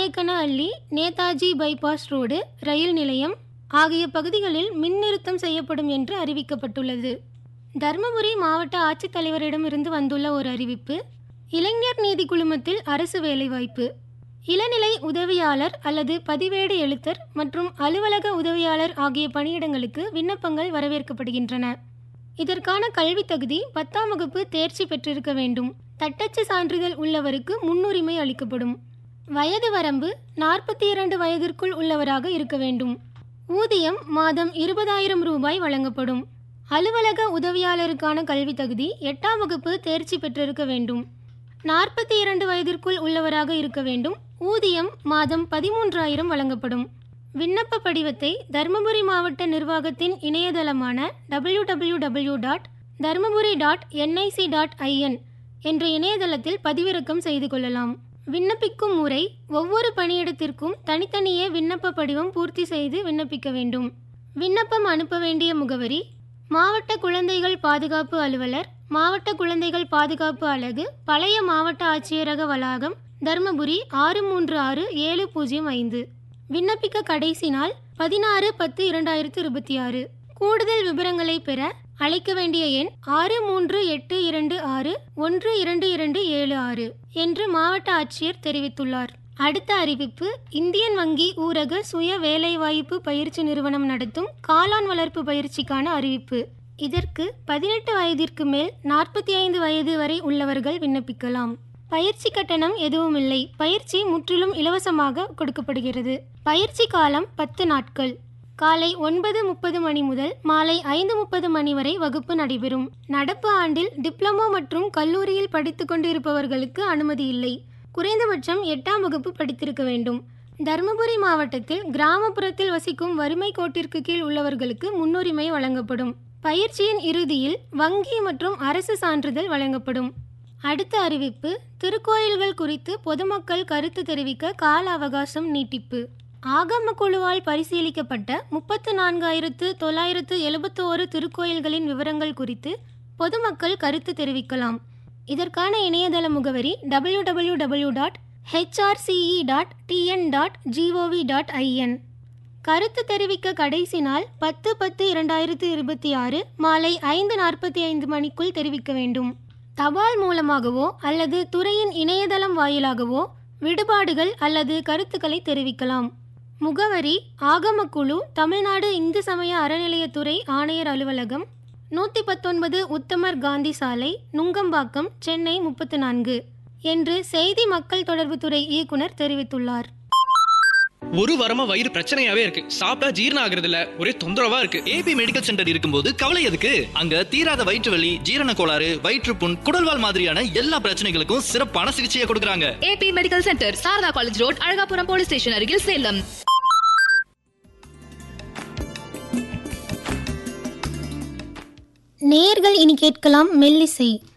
கொடைக்கனஅள்ளி Netaji bypass road rail நிலையம் ஆகிய பகுதிகளில் மின் நிறுத்தம் செய்யப்படும் என்று அறிவிக்கப்பட்டுள்ளது தருமபுரி மாவட்ட ஆட்சித்தலைவரிடமிருந்து வந்துள்ள ஒரு அறிவிப்பு இளைஞர் நீதி குழுமத்தில் அரசு வேலைவாய்ப்பு இளநிலை உதவியாளர் அல்லது பதிவேடு எழுத்தர் மற்றும் அலுவலக உதவியாளர் ஆகிய பணியிடங்களுக்கு விண்ணப்பங்கள் வரவேற்கப்படுகின்றன இதற்கான கல்வி தகுதி பத்தாம் வகுப்பு தேர்ச்சி பெற்றிருக்க வேண்டும் தட்டச்சு சான்றிதழ் உள்ளவருக்கு முன்னுரிமை அளிக்கப்படும் வயது வரம்பு நாற்பத்தி இரண்டு வயதிற்குள் உள்ளவராக இருக்க வேண்டும் ஊதியம் மாதம் இருபதாயிரம் ரூபாய் வழங்கப்படும் அலுவலக உதவியாளருக்கான கல்வி தகுதி எட்டாம் வகுப்பு தேர்ச்சி பெற்றிருக்க வேண்டும் நாற்பத்தி இரண்டு வயதிற்குள் உள்ளவராக இருக்க வேண்டும் ஊதியம் மாதம் பதிமூன்றாயிரம் வழங்கப்படும் விண்ணப்ப படிவத்தை தருமபுரி மாவட்ட நிர்வாகத்தின் இணையதளமான W W W dot Dharmapuri dot N I C dot I N என்ற இணையதளத்தில் பதிவிறக்கம் செய்து கொள்ளலாம் விண்ணப்பிக்கும் முறை ஒவ்வொரு பணியிடத்திற்கும் தனித்தனியே விண்ணப்ப படிவம் பூர்த்தி செய்து விண்ணப்பிக்க வேண்டும் விண்ணப்பம் அனுப்ப வேண்டிய முகவரி மாவட்ட குழந்தைகள் பாதுகாப்பு அலுவலர் மாவட்ட குழந்தைகள் பாதுகாப்பு அலகு பழைய மாவட்ட ஆட்சியரக வளாகம் தருமபுரி ஆறு மூன்று ஆறு ஏழு பூஜ்ஜியம் ஐந்து விண்ணப்பிக்க கடைசி நாள் பதினாறு பத்து இரண்டாயிரத்து இருபத்தி ஆறு கூடுதல் விவரங்களை பெற அழைக்க வேண்டிய எண் ஆறு மூன்று எட்டு இரண்டு ஆறு ஒன்று இரண்டு இரண்டு ஏழு ஆறு என்று மாவட்ட ஆட்சியர் தெரிவித்துள்ளார் அடுத்த அறிவிப்பு இந்தியன் வங்கி ஊரக சுய வேலைவாய்ப்பு பயிற்சி நிறுவனம் நடத்தும் காளான் வளர்ப்பு பயிற்சிக்கான அறிவிப்பு இதற்கு பதினெட்டு வயதிற்கு மேல் நாற்பத்தி ஐந்து வயது வரை உள்ளவர்கள் விண்ணப்பிக்கலாம் பயிற்சி கட்டணம் எதுவும் இல்லை பயிற்சி முற்றிலும் இலவசமாக கொடுக்கப்படுகிறது பயிற்சி காலம் பத்து நாட்கள் காலை ஒன்பது முப்பது மணி முதல் மாலை ஐந்து முப்பது மணி வரை வகுப்பு நடைபெறும் நடப்பு ஆண்டில் டிப்ளமோ மற்றும் கல்லூரியில் படித்துக் கொண்டிருப்பவர்களுக்கு அனுமதி இல்லை குறைந்தபட்சம் எட்டாம் வகுப்பு படித்திருக்க வேண்டும் தருமபுரி மாவட்டத்தில் கிராமப்புறத்தில் வசிக்கும் வறுமை கோட்டிற்கு கீழ் உள்ளவர்களுக்கு முன்னுரிமை வழங்கப்படும் பயிற்சியின் இறுதியில் வங்கி மற்றும் அரசு சான்றிதழ் வழங்கப்படும் அடுத்த அறிவிப்பு திருக்கோயில்கள் குறித்து பொதுமக்கள் கருத்து தெரிவிக்க கால அவகாசம் நீட்டிப்பு ஆகம குழுவால் பரிசீலிக்கப்பட்ட முப்பத்து நான்காயிரத்து தொள்ளாயிரத்து எழுபத்தோரு திருக்கோயில்களின் விவரங்கள் குறித்து பொதுமக்கள் கருத்து தெரிவிக்கலாம் இதற்கான இணையதள முகவரி W W W dot H R C E dot T N dot G O V dot I N கருத்து தெரிவிக்க கடைசி நாள் பத்து பத்து இரண்டாயிரத்து இருபத்தி ஆறு மாலை ஐந்து நாற்பத்தி ஐந்து மணிக்குள் தெரிவிக்க வேண்டும் தபால் மூலமாகவோ அல்லது துறையின் இணையதளம் வாயிலாகவோ விடுபாடுகள் அல்லது கருத்துக்களை தெரிவிக்கலாம் முகவரி ஆகமக்குழு தமிழ்நாடு இந்து சமய அறநிலையத்துறை ஆணையர் அலுவலகம் நூற்றி பத்தொன்பது உத்தமர் காந்தி சாலை நுங்கம்பாக்கம் சென்னை முப்பத்து நான்கு என்று செய்தி மக்கள் தொடர்புத்துறை இயக்குனர் தெரிவித்துள்ளார் ஒரு வாரமா வயிறு பிரச்சனையாவே இருக்கு சாப்பிட்டா ஜீரணம் ஆகுறது இல்ல ஒரே தொந்தரவா இருக்கு ஏபி மெடிக்கல் சென்டர் இருக்கும்போது கவலை எதுக்கு அங்க தீராத வயிற்று வலி ஜீரண கோளாறு வயிற்றுப்புண் குடல்வால் மாதிரியான எல்லா பிரச்சனைகளுக்கும் சிறப்பான சிகிச்சையை கொடுக்கறாங்க A B medical centre Sharada college road Alagapuram police station அருகில் சேலம் நேர்கள் இனி கேட்கலாம் மெல்லிசை